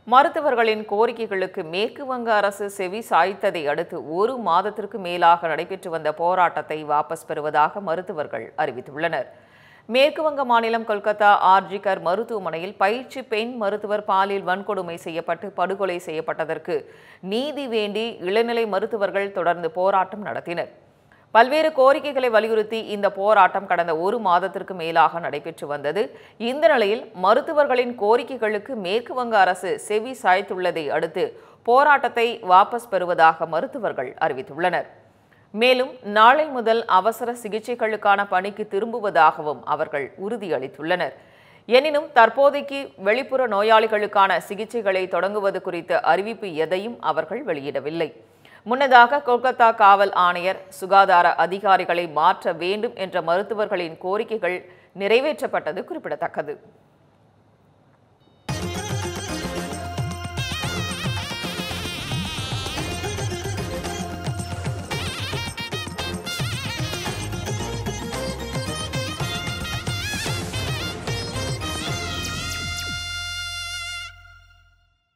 மருத்துவர்களின் கோரிக்கைகளுக்கு மேற்கு வங்க அரசு செவி சாய்த்ததை அடுத்து ஒரு மாதத்திற்கு மேலாக நடைபெற்று வந்த போராட்டத்தை வாபஸ் பெறுவதாக மருத்துவர்கள் அறிவித்துள்ளனர் மேற்கு வங்க மாநிலம் கொல்கத்தா ஆர்ஜிகர் மருத்துவமனையில் பயிற்சி பெண் மருத்துவர் பாலியல் வன்கொடுமை செய்யப்பட்டு படுகொலை செய்யப்பட்டதற்கு நீதி வேண்டி இளநிலை மருத்துவர்கள் தொடர்ந்து போராட்டம் நடத்தினர் பல்வேறு கோரிக்கைகளை வலியுறுத்தி இந்த போராட்டம் கடந்த ஒரு மாதத்திற்கு மேலாக நடைபெற்று வந்தது இந்த நிலையில் மருத்துவர்களின் கோரிக்கைகளுக்கு மேற்கு வங்க அரசு செவி சாய்த்துள்ளதை அடுத்து போராட்டத்தை வாபஸ் பெறுவதாக மருத்துவர்கள் அறிவித்துள்ளனர் மேலும் நாளை முதல் அவசர சிகிச்சைகளுக்கான பணிக்கு திரும்புவதாகவும் அவர்கள் உறுதியளித்துள்ளனர் எனினும் தற்போதைக்கு வெளிப்புற நோயாளிகளுக்கான சிகிச்சைகளை தொடங்குவது குறித்த அறிவிப்பு எதையும் அவர்கள் வெளியிடவில்லை முன்னதாக கொல்கத்தா காவல் ஆணையர் சுகாதார அதிகாரிகளை மாற்ற வேண்டும் என்ற மருத்துவர்களின் கோரிக்கைகள் நிறைவேற்றப்பட்டது குறிப்பிடத்தக்கது